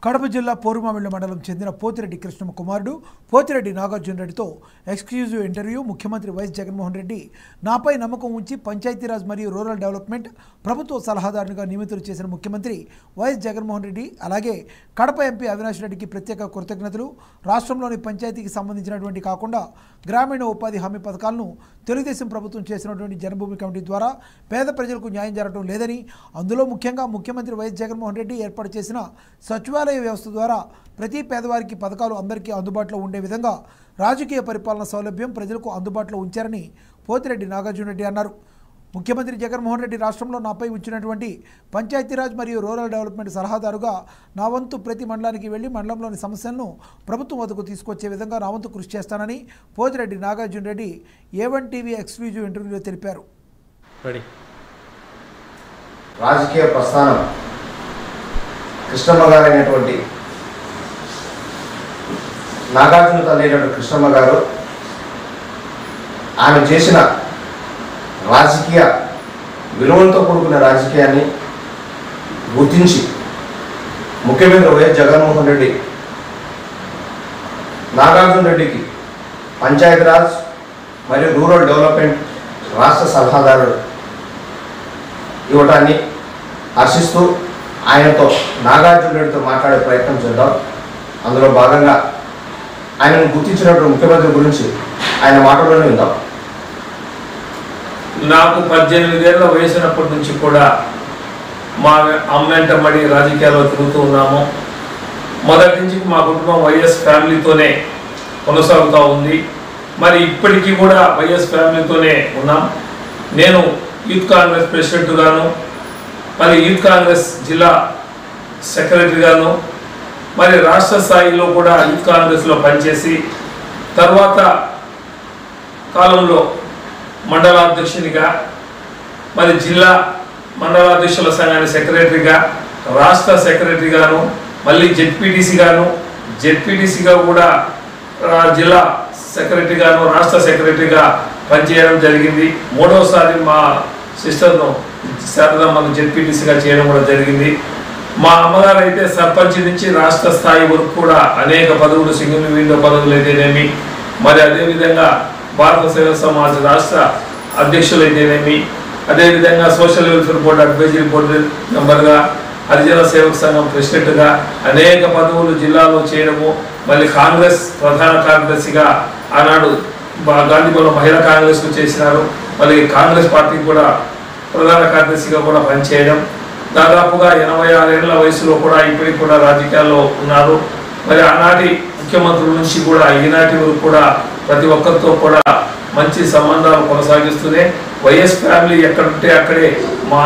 కడప జిల్లా పోరుమామిళ్ల మండలం చెందిన పోతిరెడ్డి కృష్ణమ కుమారుడు పోతిరెడ్డి నాగార్జున రెడ్డితో ఎక్స్క్లూజివ్ ఇంటర్వ్యూ ముఖ్యమంత్రి వైఎస్ జగన్మోహన్ రెడ్డి నాపై నమ్మకం ఉంచి పంచాయతీరాజ్ మరియు రూరల్ డెవలప్మెంట్ ప్రభుత్వ సలహాదారునిగా నియమితులు చేసిన ముఖ్యమంత్రి వైఎస్ జగన్మోహన్ రెడ్డి అలాగే కడప ఎంపీ అవినాష్ రెడ్డికి ప్రత్యేక కృతజ్ఞతలు రాష్ట్రంలోని పంచాయతీకి సంబంధించినటువంటి కాకుండా గ్రామీణ ఉపాధి హామీ పథకాలను తెలుగుదేశం ప్రభుత్వం చేసినటువంటి జనభూమి కమిటీ ద్వారా పేద ప్రజలకు న్యాయం జరగడం లేదని అందులో ముఖ్యంగా ముఖ్యమంత్రి వైఎస్ జగన్మోహన్ రెడ్డి ఏర్పాటు చేసిన సచివాలయ వ్యవస్థ ద్వారా ప్రతి పేదవారికి పథకాలు అందరికీ అందుబాటులో ఉండే విధంగా రాజకీయ పరిపాలన సౌలభ్యం ప్రజలకు అందుబాటులో ఉంచారని పోతిరెడ్డి నాగార్జున రెడ్డి అన్నారు ముఖ్యమంత్రి జగన్మోహన్ రెడ్డి రాష్ట్రంలో నాపై ఉంచినటువంటి పంచాయతీరాజ్ మరియు రూరల్ డెవలప్మెంట్ సలహాదారుగా నా వంతు ప్రతి మండలానికి వెళ్లి మండలంలోని సమస్యలను ప్రభుత్వం వద్దకు తీసుకొచ్చే విధంగా నా వంతు కృషి చేస్తానని Pothireddy Nagarjuna Reddy A one TV exclusive ఇంటర్వ్యూలో తెలిపారు రెడీ రాజకీయ ప్రస్థానం కృష్ణమ్మ గారు అయినటువంటి నాగార్జున తల్లి అయినటువంటి కృష్ణమ్మ గారు ఆమె చేసిన రాజకీయ విలువలతో కూడుకున్న రాజకీయాన్ని గుర్తించి ముఖ్యమంత్రి వైఎస్ జగన్మోహన్ రెడ్డి నాగార్జున రెడ్డికి పంచాయతీరాజ్ మరియు రూరల్ డెవలప్మెంట్ రాష్ట్ర సలహాదారుడు ఇవ్వటాన్ని హర్షిస్తూ ఆయనతో నాగార్జున రెడ్డితో మాట్లాడే ప్రయత్నం చేద్దాం అందులో భాగంగా ఆయనను గుర్తించినటువంటి ముఖ్యమంత్రి గురించి ఆయన మాటల్లోనే విందాం నాకు పద్దెనిమిదేళ్ల వయసునప్పటి నుంచి కూడా మా అమ్మెంటబడి రాజకీయాల్లో తిరుగుతూ ఉన్నాము మొదటి నుంచి మా కుటుంబం వైఎస్ ఫ్యామిలీతోనే కొనసాగుతూ ఉంది మరి ఇప్పటికీ కూడా వైఎస్ ఫ్యామిలీతోనే ఉన్నాం నేను యూత్ కాంగ్రెస్ ప్రెసిడెంట్గాను మరి యూత్ కాంగ్రెస్ జిల్లా సెక్రటరీగాను మరి రాష్ట్ర స్థాయిలో కూడా యూత్ కాంగ్రెస్లో పనిచేసి తర్వాత కాలంలో మండలాధ్యక్షునిగా మరి జిల్లా మండలాధ్యక్షుల సంఘానికి సెక్రటరీగా రాష్ట్ర సెక్రటరీగాను మళ్ళీ జెడ్పీటీసీగాను జెడ్పీటీసీగా కూడా ఆ, జిల్లా సెక్రటరీగాను రాష్ట్ర సెక్రటరీగా పనిచేయడం జరిగింది మూడవసారి మా సిస్టర్ను శారదమ్మను జెడ్పీటీసీగా చేయడం కూడా జరిగింది మా అమ్మగారు అయితే సర్పంచ్ నుంచి రాష్ట్ర స్థాయి వరకు కూడా అనేక పదవులు సింగిల్ విండో పదవులు అయితేనేమి మరి అదేవిధంగా భారత సేవ సమాజ్ రాష్ట్ర అధ్యక్షులైతేనేమి అదేవిధంగా social welfare board advisory board మెంబర్గా హరిజన సేవక సంఘం ప్రెసిడెంట్గా అనేక పదవులు జిల్లాలో చేయడము మళ్ళీ కాంగ్రెస్ ప్రధాన కార్యదర్శిగా ఆనాడు బా- గాంధీపురం మహిళా కాంగ్రెస్కు చేసినారు మళ్ళీ కాంగ్రెస్ పార్టీకి కూడా ప్రధాన కార్యదర్శిగా కూడా పనిచేయడం దాదాపుగా ఎనభై ఆరేళ్ల వయసులో కూడా ఇప్పటికి కూడా రాజకీయాల్లో ఉన్నారు మరి ఆనాటి ముఖ్యమంత్రుల నుంచి కూడా ఈనాటి వరకు కూడా ప్రతి ఒక్కరితో కూడా మంచి సంబంధాలు కొనసాగిస్తూనే వైఎస్ ఫ్యామిలీ ఎక్కడుంటే అక్కడే మా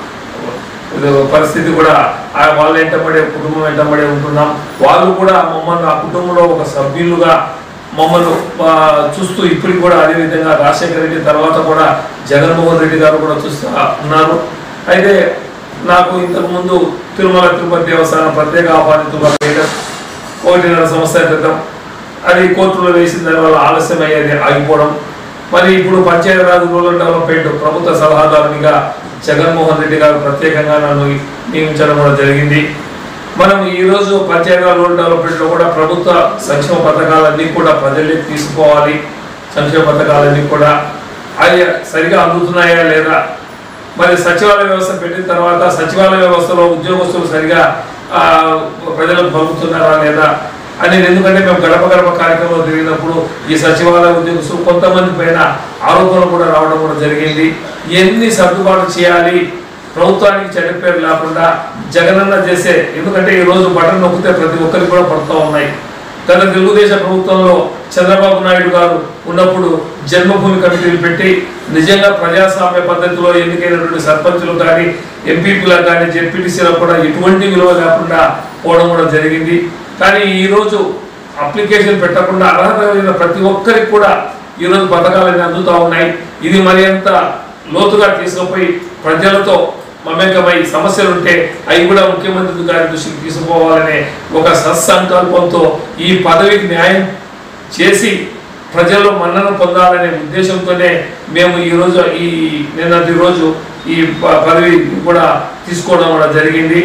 ఇది పరిస్థితి కూడా ఆ వాళ్ళ వెంటబడే కుటుంబం వెంటబడే ఉంటున్నాం వాళ్ళు కూడా మమ్మల్ని ఆ కుటుంబంలో ఒక సభ్యులుగా మమ్మల్ని ఆ, చూస్తూ ఇప్పటికి కూడా అదే విధంగా రాజశేఖర రెడ్డి తర్వాత కూడా జగన్మోహన్ రెడ్డి గారు కూడా చూస్తూ ఉన్నారు అయితే నాకు ఇంతకు ముందు తిరుమల తిరుపతి దేవస్థానం ప్రత్యేక ఆహ్వానితులుగా వేయడం ఒకటిన్నర సంవత్సరాల క్రితం అది కోర్టులో వేసిన దానివల్ల ఆలస్యం అయ్యేది ఆగిపోవడం మరి ఇప్పుడు పంచాయతీరాజ్ రూరల్ డెవలప్మెంట్ ప్రభుత్వ సలహాదారునిగా జగన్మోహన్ రెడ్డి గారు ప్రత్యేకంగా నన్ను నియమించడం కూడా జరిగింది మనం ఈ రోజు పంచాయతీరాజ్ రూరల్ డెవలప్మెంట్లో కూడా ప్రభుత్వ సంక్షేమ పథకాలన్నీ కూడా ప్రజల్లోకి తీసుకోవాలి సంక్షేమ పథకాలన్నీ కూడా అవి సరిగా అందుతున్నాయా లేదా మరి సచివాలయ వ్యవస్థ పెట్టిన తర్వాత సచివాలయ వ్యవస్థలో ఉద్యోగస్తులు సరిగా ఆ, ప్రజలకు పంపుతున్నారా లేదా అనేది ఎందుకంటే మేము గడప గడప కార్యక్రమంలో తిరిగినప్పుడు ఈ సచివాలయ ఉద్యోగస్తులు కొంతమంది పైన ఆరోపణలు కూడా రావడం కూడా జరిగింది ఎన్ని సర్దుబాటు చేయాలి ప్రభుత్వానికి చెడ్డ పేరు లేకుండా జగనన్న చేసే ఎందుకంటే ఈ రోజు బటన్ నొక్కితే ప్రతి ఒక్కరికి కూడా పడుతూ ఉన్నాయి గత తెలుగుదేశం ప్రభుత్వంలో చంద్రబాబు నాయుడు గారు ఉన్నప్పుడు జన్మభూమి కమిటీలు పెట్టి నిజంగా ప్రజాస్వామ్య పద్ధతిలో ఎన్నికైనటువంటి సర్పంచులు కానీ ఎంపీపీలకు కానీ జెడ్పీటీసీలకు కూడా ఎటువంటి విలువ లేకుండా పోవడం కూడా జరిగింది కానీ ఈరోజు అప్లికేషన్ పెట్టకుండా అర్హత కలిగిన ప్రతి ఒక్కరికి కూడా ఈరోజు పథకాలన్నీ అందుతూ ఉన్నాయి ఇది మరి ఎంత లోతుగా తీసుకుపోయి ప్రజలతో మమేకమై సమస్యలు ఉంటే అవి కూడా ముఖ్యమంత్రి గారి దృష్టికి తీసుకుపోవాలనే ఒక సత్సంకల్పంతో ఈ పదవికి న్యాయం చేసి ప్రజల్లో మన్నన పొందాలనే ఉద్దేశంతోనే మేము ఈ రోజు ఈ నిన్నటి రోజు ఈ ప- పదవి కూడా తీసుకోవడం కూడా జరిగింది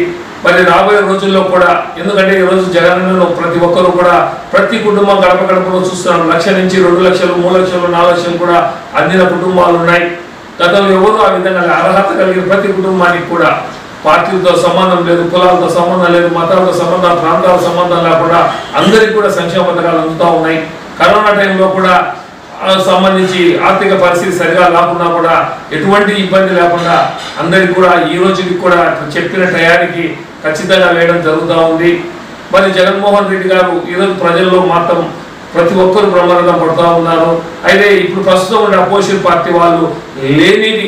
మరి రాబోయే రోజుల్లో కూడా ఎందుకంటే ఈ రోజు జగనన్నను ప్రతి ఒక్కరు కూడా ప్రతి కుటుంబం గడప గడపలో చూస్తున్నారు లక్ష నుంచి రెండు లక్షలు మూడు లక్షలు నాలుగు లక్షలు కూడా అందిన కుటుంబాలు ఉన్నాయి గతంలో ఎవరు ఆ విధంగా అర్హత కలిగిన ప్రతి కుటుంబానికి కూడా పార్టీలతో సంబంధం లేదు కులాలతో సంబంధం లేదు మతాలతో సంబంధం ప్రాంతాల సంబంధం లేకుండా అందరికీ కూడా సంక్షేమ పథకాలు అందుతూ ఉన్నాయి కరోనా టైంలో కూడా ఆ, సంబంధించి ఆర్థిక పరిస్థితి సరిగా లేకున్నా కూడా ఎటువంటి ఇబ్బంది లేకుండా అందరికి కూడా ఈ రోజుకి కూడా చెప్పిన టయానికి ఖచ్చితంగా వేయడం జరుగుతూ ఉంది మరి జగన్మోహన్ రెడ్డి గారు ఈరోజు ప్రజల్లో మాత్రం ప్రతి ఒక్కరు బ్రహ్మరథం పడుతూ ఉన్నారు అయితే ఇప్పుడు ప్రస్తుతం ఉండే అపోజిషన్ పార్టీ వాళ్ళు లేనిది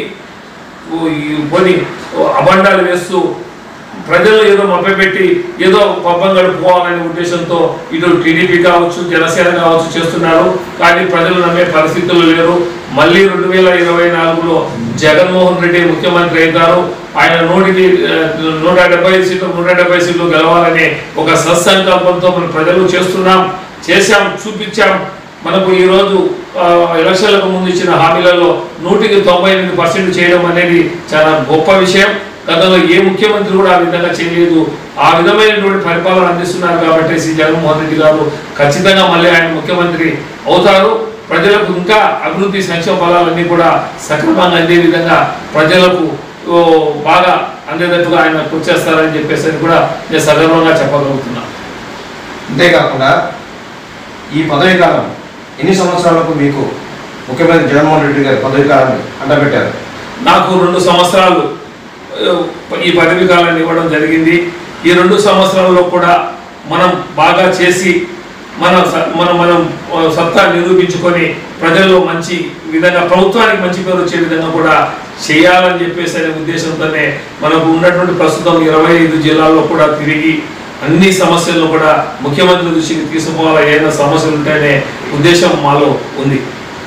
ఓ ఈ కొని ఓ అబండాలు వేస్తూ ప్రజలు ఏదో మభ్యపెట్టి ఏదో పబ్బం గడుపుకోవాలనే ఉద్దేశంతో ఇటు టీడీపీ కావచ్చు జనసేన కావచ్చు చేస్తున్నారు కానీ ప్రజలు నమ్మే పరిస్థితులు లేరు మళ్ళీ రెండు వేల ఇరవై నాలుగులో జగన్మోహన్ రెడ్డి ముఖ్యమంత్రి అవుతారు ఆయన నూటికి ఆ, నూట డెబ్బై సీట్లు నూట డెబ్బై సీట్లు గెలవాలనే ఒక సత్సంకల్పంతో మనం ప్రజలు చేస్తున్నాం చేశాం చూపించాం మనకు ఈ రోజు ఆ, ఎలక్షన్లకు ముందు ఇచ్చిన హామీలలో నూటికి తొంభై ఎనిమిది పర్సెంట్ చేయడం అనేది చాలా గొప్ప విషయం గతంలో ఏ ముఖ్యమంత్రి కూడా ఆ విధంగా చేయలేదు ఆ విధమైనటువంటి పరిపాలన అందిస్తున్నారు కాబట్టి శ్రీ జగన్మోహన్ రెడ్డి గారు ఖచ్చితంగా మళ్ళీ ఆయన ముఖ్యమంత్రి అవుతారు ప్రజలకు ఇంకా అభివృద్ధి సంక్షేమ ఫలాలన్నీ కూడా సక్రమంగా అందే విధంగా ప్రజలకు ఓ, బాగా అందేటట్టుగా ఆయన కృషి చేస్తారని చెప్పేసి అని కూడా నేను సగర్వంగా చెప్పగలుగుతున్నాను అంతేకాకుండా ఈ పదవి కాలం ఎన్ని సంవత్సరాలకు మీకు ముఖ్యమంత్రి జగన్మోహన్ రెడ్డి గారి పదవి కాలాన్ని అంటబెట్టారు నాకు రెండు సంవత్సరాలు ఆ, ఈ పదవి కాలాన్ని ఇవ్వడం జరిగింది ఈ రెండు సంవత్సరాల్లో కూడా మనం బాగా చేసి మన స- మనం మనం ఆ, సత్తా నిరూపించుకొని ప్రజల్లో మంచి విధంగా ప్రభుత్వానికి మంచి పేరు వచ్చే విధంగా కూడా చేయాలని చెప్పేసి అనే ఉద్దేశంతోనే మనకు ఉన్నటువంటి ప్రస్తుతం ఇరవై ఐదు జిల్లాల్లో కూడా తిరిగి అన్ని సమస్యలను కూడా ముఖ్యమంత్రి దృష్టికి తీసుకుపోవాలి ఏదైనా సమస్యలు ఉంటేనే ఉద్దేశం మాలో ఉంది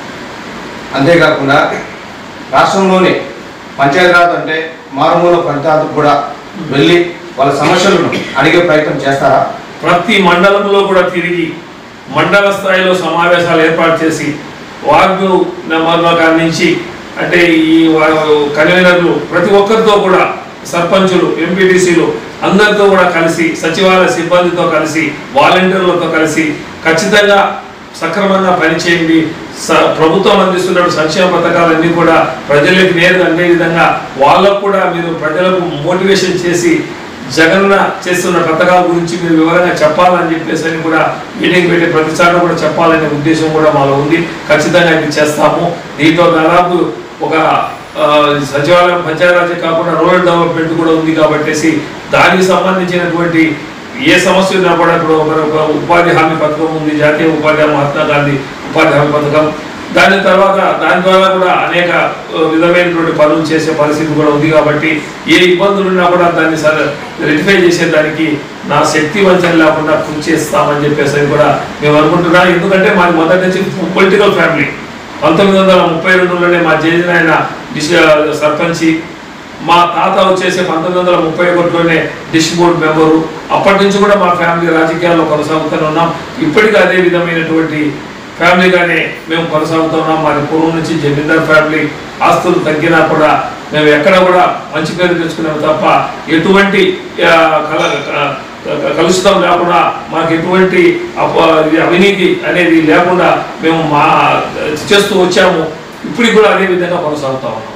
అంతేకాకుండా రాష్ట్రంలోని పంచాయతీరాజ్ అంటే మారుమూల ప్రాంతాలకు కూడా వెళ్ళి వాళ్ళ సమస్యలను అడిగే ప్రయత్నం చేస్తారా ప్రతి మండలంలో కూడా తిరిగి మండల స్థాయిలో సమావేశాలు ఏర్పాటు చేసి వార్డు నెంబర్ల కాడి నుంచి అంటే ఈ వా- కన్వీనర్లు ప్రతి ఒక్కరితో కూడా సర్పంచులు ఎంపీటీసీలు అందరితో కూడా కలిసి సచివాలయ సిబ్బందితో కలిసి వాలంటీర్లతో కలిసి ఖచ్చితంగా సక్రమంగా పనిచేయండి స- ప్రభుత్వం అందిస్తున్న సంక్షేమ పథకాలన్నీ కూడా ప్రజలకు నేరుగా అందే విధంగా వాళ్ళకు కూడా మీరు ప్రజలకు మోటివేషన్ చేసి జగన్న చేస్తున్న పథకాల గురించి మీరు వివరంగా చెప్పాలని చెప్పేసి అని కూడా మీటింగ్ పెట్టి ప్రతిసారి కూడా చెప్పాలనే ఉద్దేశం కూడా మాలో ఉంది ఖచ్చితంగా ఇది చేస్తాము దీంట్లో దాదాపు ఒక ఆ, సచివాలయం పంచాయతీరాజే కాకుండా రూరల్ డెవలప్మెంట్ కూడా ఉంది కాబట్టేసి దానికి సంబంధించినటువంటి ఏ సమస్య ఉన్నా కూడా ఇప్పుడు ఒక ఒక ఉపాధి హామీ పథకం ఉంది జాతీయ ఉపాధి హామీ మహాత్మా గాంధీ ఉపాధి హామీ పథకం దాని తర్వాత దాని ద్వారా కూడా అనేక ఆ, విధమైనటువంటి పనులు చేసే పరిస్థితి కూడా ఉంది కాబట్టి ఏ ఇబ్బందులు ఉన్నా కూడా దాన్ని సరే రెటిఫై చేసేదానికి నా శక్తి వంచన లేకుండా కృషి చేస్తామని చెప్పేసి అని కూడా మేము అనుకుంటున్నాం ఎందుకంటే మాది మొదటి నుంచి పొలిటికల్ ఫ్యామిలీ పంతొమ్మిది వందల ముప్పై రెండులోనే మా జేజన్ ఆయన డిస్ సర్పంచి మా తాత వచ్చేసి పంతొమ్మిది వందల ముప్పై ఒకటిలోనే డిష్ బోర్డ్ మెంబరు అప్పటి నుంచి కూడా మా ఫ్యామిలీ రాజకీయాల్లో కొనసాగుతూనే ఉన్నాం ఇప్పటికీ అదే విధమైనటువంటి ఫ్యామిలీగానే మేము కొనసాగుతున్నాం మాది పూర్వం నుంచి జమీందార్ ఫ్యామిలీ ఆస్తులు తగ్గినా కూడా మేము ఎక్కడ కూడా మంచి పేరు తెచ్చుకున్నాము తప్ప ఎటువంటి ఆ, కల క- క- కలుషితం లేకుండా మాకు ఎటువంటి అప- ఇది అవినీతి అనేది లేకుండా మేము మా చేస్తూ వచ్చాము ఇప్పటికి కూడా అదే విధంగా కొనసాగుతా ఉన్నాం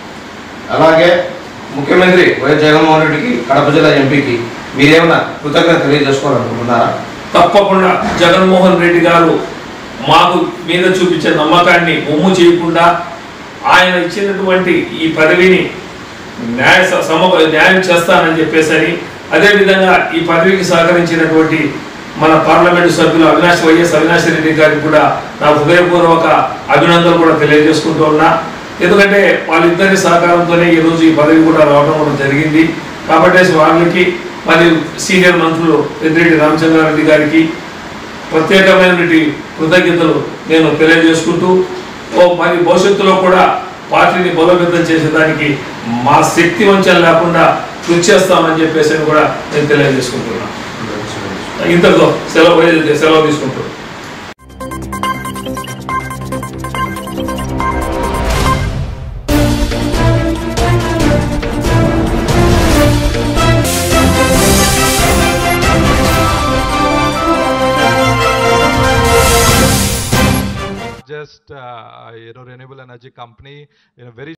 అలాగే ముఖ్యమంత్రి వైఎస్ జగన్మోహన్ రెడ్డికి కడప జిల్లా ఎంపీకి మీరేమన్నా కృతజ్ఞత తెలియజేసుకోవాలనుకుంటున్నారా తప్పకుండా జగన్మోహన్ రెడ్డి గారు మాకు మీద చూపించే నమ్మకాన్ని ఒమ్ము చేయకుండా ఆయన ఇచ్చినటువంటి ఈ పదవిని న్యాయ స- సమ న్యాయం చేస్తానని చెప్పేసరి అదేవిధంగా ఈ పదవికి సహకరించినటువంటి మన పార్లమెంటు సభ్యులు అవినాష్ వైఎస్ అవినాష్ రెడ్డి గారికి కూడా నా హృదయపూర్వక అభినందనలు కూడా తెలియజేసుకుంటూ ఉన్నా ఎందుకంటే వాళ్ళిద్దరి సహకారంతోనే ఈరోజు ఈ పదవి కూడా రావడం కూడా జరిగింది కాబట్టి వాళ్ళకి మరియు సీనియర్ మంత్రులు పెద్దిరెడ్డి రామచంద్రారెడ్డి గారికి ప్రత్యేకమైనటువంటి కృతజ్ఞతలు నేను తెలియజేసుకుంటూ ఓ మరి భవిష్యత్తులో కూడా పార్టీని బలోపేతం చేసేదానికి మా శక్తి వంచన లేకుండా కృషి చేస్తామని చెప్పేసి అని కూడా నేను తెలియజేసుకుంటున్నాను ఇంతతో సెలవు సెలవు తీసుకుంటున్నాను largest uh, you know renewable energy company in a very